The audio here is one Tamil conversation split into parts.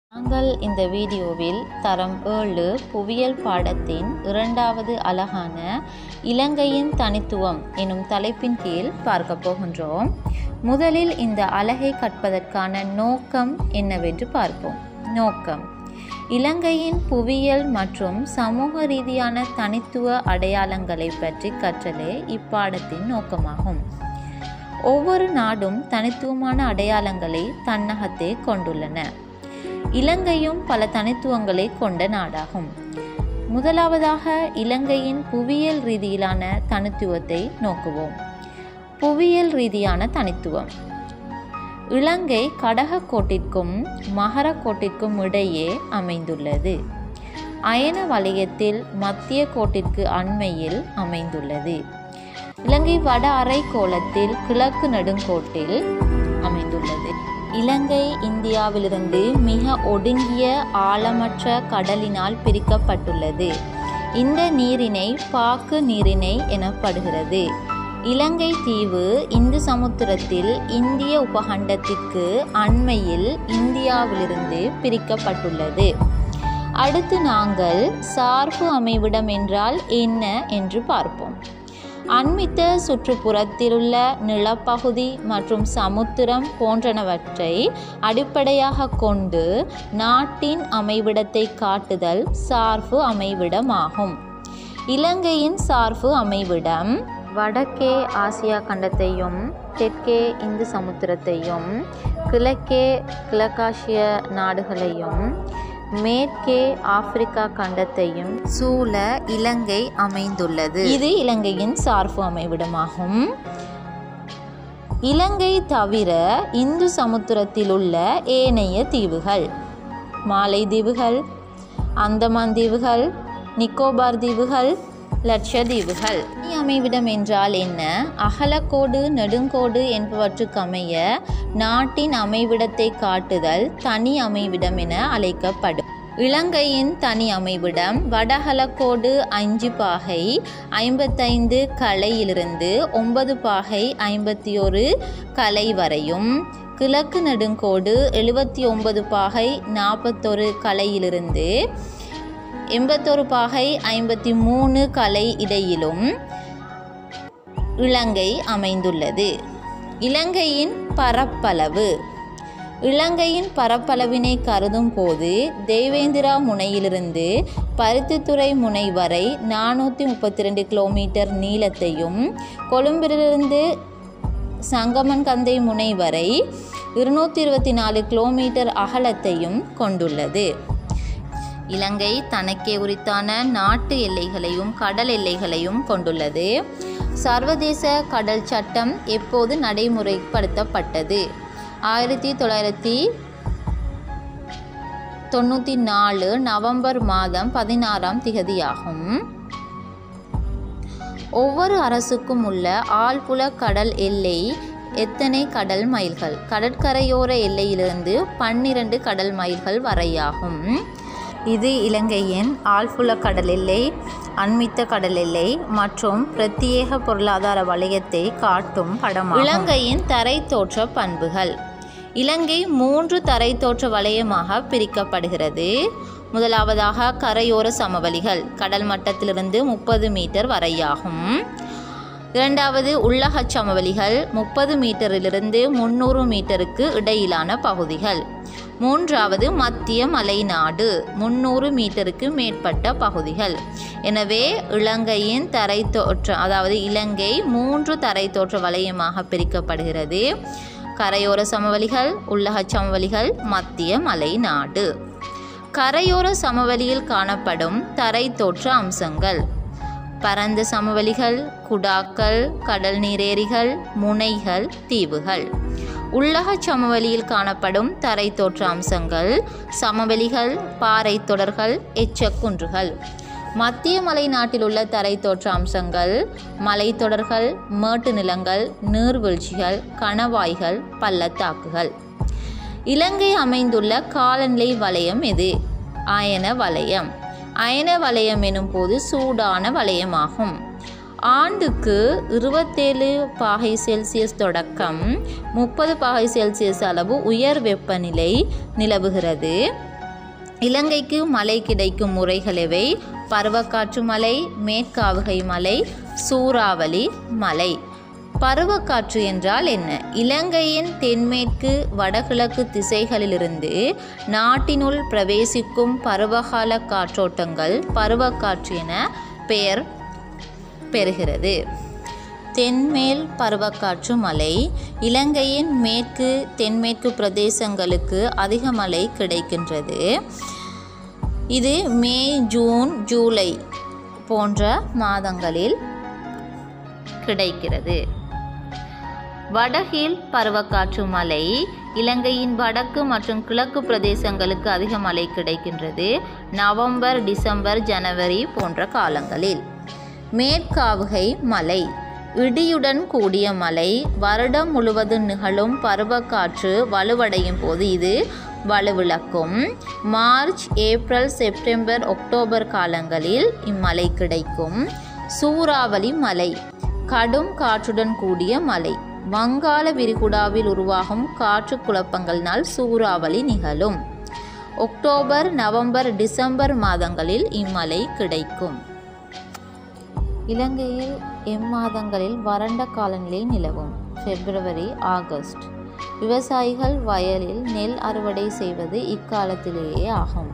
நாங்கள் இந்த வீடியோவில் தரம் ஏழு புவியியல் பாடத்தின் இரண்டாவது அலகான இலங்கையின் தனித்துவம் எனும் தலைப்பின் கீழ் பார்க்க போகின்றோம் முதலில் இந்த அலகை கற்பதற்கான நோக்கம் என்னவென்று பார்ப்போம் நோக்கம் இலங்கையின் புவியியல் மற்றும் சமூக ரீதியான தனித்துவ அடையாளங்களை பற்றி கற்றலே இப்பாடத்தின் நோக்கமாகும் ஒவ்வொரு நாடும் தனித்துவமான அடையாளங்களை தன்னகத்தே கொண்டுள்ளன இலங்கையும் பல தனித்துவங்களை கொண்ட நாடாகும் முதலாவதாக இலங்கையின் புவியியல் ரீதியிலான தனித்துவத்தை நோக்குவோம் புவியியல் ரீதியான தனித்துவம் இலங்கை கடகக்கோட்டிற்கும் மகரக்கோட்டிற்கும் இடையே அமைந்துள்ளது அயன வலயத்தில் மத்திய கோட்டிற்கு அண்மையில் அமைந்துள்ளது இலங்கை வட அரைக்கோளத்தில் கிழக்கு நெடுங்கோட்டில் அமைந்துள்ளது இலங்கை இந்தியாவிலிருந்து மிக ஒடுங்கிய ஆழமற்ற கடலினால் பிரிக்கப்பட்டுள்ளது இந்த நீரினை பாக்கு நீரிணை எனப்படுகிறது இலங்கை தீவு இந்து சமுத்திரத்தில் இந்திய உபகண்டத்திற்கு அண்மையில் இந்தியாவிலிருந்து பிரிக்கப்பட்டுள்ளது அடுத்து நாங்கள் சார்பு அமைவிடம் என்றால் என்ன என்று பார்ப்போம் அண்மித்த சுற்றுப்புறத்திலுள்ள நிலப்பகுதி மற்றும் சமுத்திரம் போன்றனவற்றை அடிப்படையாக கொண்டு நாட்டின் அமைவிடத்தை காட்டுதல் சார்பு அமைவிடமாகும் இலங்கையின் சார்பு அமைவிடம் வடக்கே ஆசியா கண்டத்தையும் தெற்கே இந்து சமுத்திரத்தையும் கிழக்கே கிழக்காசிய நாடுகளையும் மேற்கே ஆப்பிரிக்கா கண்டத்தையும் சூழ இலங்கை அமைந்துள்ளது இது இலங்கையின் சார்பு அமைவிடமாகும் இலங்கை தவிர இந்து சமுத்திரத்தில் உள்ள ஏனைய தீவுகள் மாலைதீவுகள் அந்தமான் தீவுகள் நிக்கோபார் தீவுகள் லட்சதீவுகள் தனி அமைவிடம் என்றால் என்ன அகலக்கோடு நெடுங்கோடு என்பவற்றுக்கு அமைய நாட்டின் அமைவிடத்தை காட்டுதல் தனி அமைவிடம் என அழைக்கப்படும் இலங்கையின் தனி அமைவிடம் வடகலக்கோடு அஞ்சு பாகை ஐம்பத்தைந்து கலையிலிருந்து ஒன்பது பாகை ஐம்பத்தி ஒரு கலை வரையும் கிழக்கு நெடுங்கோடு எழுபத்தி ஒன்பது பாகை நாற்பத்தொரு கலையிலிருந்து எண்பத்தொரு பாகை ஐம்பத்தி மூணு கலை இடையிலும் இலங்கை அமைந்துள்ளது இலங்கையின் பரப்பளவு இலங்கையின் பரப்பளவினை கருதும் போது தேவேந்திரா முனையிலிருந்து பருத்தித்துறை முனை வரை நானூற்றி முப்பத்தி ரெண்டு கிலோமீட்டர் நீளத்தையும் கொழும்பிலிருந்து சங்கமன் கந்தை முனை வரை இருநூற்றி இருபத்தி நாலு கிலோமீட்டர் அகலத்தையும் கொண்டுள்ளது இலங்கை தனக்கே உரித்தான நாட்டு எல்லைகளையும் கடல் எல்லைகளையும் கொண்டுள்ளது சர்வதேச கடல் சட்டம் எப்போது நடைமுறைப்படுத்தப்பட்டது ஆயிரத்தி தொள்ளாயிரத்தி தொண்ணூற்றி நாலு நவம்பர் மாதம் பதினாறாம் திகதியாகும் ஒவ்வொரு அரசுக்கும் உள்ள ஆழ்புல கடல் எல்லை எத்தனை கடல் மைல்கள் கடற்கரையோர எல்லையிலிருந்து பன்னிரண்டு கடல் மைல்கள் வரையாகும் இது இலங்கையின் ஆழ்புல கடல் எல்லை அண்மித்த கடல் எல்லை மற்றும் பிரத்யேக பொருளாதார வலயத்தை காட்டும் படம் இலங்கையின் தரை தோற்ற பண்புகள் இலங்கை மூன்று தரை தோற்ற வலயமாக பிரிக்கப்படுகிறது முதலாவதாக கரையோர சமவெளிகள் கடல் மட்டத்திலிருந்து முப்பது மீட்டர் வரையாகும் இரண்டாவது உள்ளகச் சமவெளிகள் முப்பது மீட்டரிலிருந்து முன்னூறு மீட்டருக்கு இடையிலான பகுதிகள் மூன்றாவது மத்திய மலைநாடு முன்னூறு மீட்டருக்கு மேற்பட்ட பகுதிகள் எனவே இலங்கையின் தரை தோற்ற அதாவது இலங்கை மூன்று தரை தோற்ற வலயமாக பிரிக்கப்படுகிறது கரையோர சமவெளிகள் உள்ளகச் சமவெளிகள் மத்திய மலைநாடு கரையோர சமவெளியில் காணப்படும் தரை தோற்ற அம்சங்கள் பரந்த சமவெளிகள் குடாக்கள் கடல் நீரேரிகள் முனைகள் தீவுகள் உள்ளக சமவெளியில் காணப்படும் தரை தோற்ற அம்சங்கள் சமவெளிகள் பாறை தொடர்கள் எச்சக்குன்றுகள் மத்திய மலை நாட்டில் உள்ள தரை தோற்ற அம்சங்கள் மலைத்தொடர்கள் மேட்டு நிலங்கள் நீர்வீழ்ச்சிகள் கணவாய்கள் பள்ளத்தாக்குகள் இலங்கை அமைந்துள்ள காலநிலை வலயம் எது அயன வலயம் அயன வலயம் எனும் போது சூடான வலயமாகும் ஆண்டுக்கு இருபத்தேழு பாகை செல்சியஸ் தொடக்கம் முப்பது பாகை செல்சியஸ் அளவு உயர் வெப்பநிலை நிலவுகிறது இலங்கைக்கு மழை கிடைக்கும் முறைகள் எவை பருவக்காற்று மலை மேற்காவுகை மலை சூறாவளி மலை பருவக்காற்று என்றால் என்ன இலங்கையின் தென்மேற்கு வடகிழக்கு திசைகளிலிருந்து நாட்டினுள் பிரவேசிக்கும் பருவகால காற்றோட்டங்கள் பருவக்காற்று என பெயர் பெறுகிறது தென்மேல் பருவக்காற்று மலை இலங்கையின் மேற்கு தென்மேற்கு பிரதேசங்களுக்கு அதிக மழை கிடைக்கின்றது இது மே ஜூன் ஜூலை போன்ற மாதங்களில் கிடைக்கிறது வடகில் பருவக்காற்று மலை இலங்கையின் வடக்கு மற்றும் கிழக்கு பிரதேசங்களுக்கு அதிக மழை கிடைக்கின்றது நவம்பர் டிசம்பர் ஜனவரி போன்ற காலங்களில் மேற்காவுகை மலை இடியுடன் கூடிய மழை வருடம் முழுவதும் நிகழும் பருவக்காற்று வலுவடையும் போது இது வலுவிழக்கும் மார்ச் ஏப்ரல் செப்டம்பர் அக்டோபர் காலங்களில் இம்மழை கிடைக்கும் சூறாவளி மலை கடும் காற்றுடன் கூடிய மலை வங்காள விரிகுடாவில் உருவாகும் காற்று குழப்பங்களினால் சூறாவளி நிகழும் அக்டோபர் நவம்பர் டிசம்பர் மாதங்களில் இம்மழை கிடைக்கும் இலங்கையில் எம்மாதங்களில் வறண்ட காலநிலை நிலவும் பிப்ரவரி ஆகஸ்ட் விவசாயிகள் வயலில் நெல் அறுவடை செய்வது இக்காலத்திலேயே ஆகும்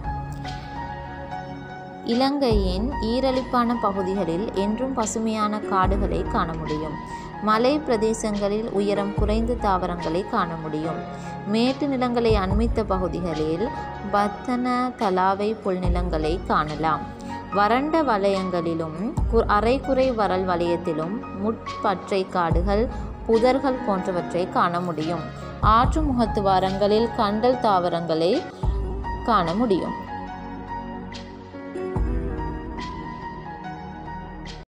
இலங்கையின் ஈரலிப்பான பகுதிகளில் என்றும் பசுமையான காடுகளை காண முடியும் மலை பிரதேசங்களில் உயரம் குறைந்த தாவரங்களை காண முடியும் மேட்டு நிலங்களை அண்மித்த பகுதிகளில் பத்தன தலாவை புல்நிலங்களை காணலாம் வறண்ட வலயங்களிலும் கு- அரைகுறை வறல் வலயத்திலும் முட்பற்றை காடுகள் புதர்கள் போன்றவற்றை காண முடியும் ஆற்று முகத்துவாரங்களில் கண்டல் தாவரங்களை காண முடியும்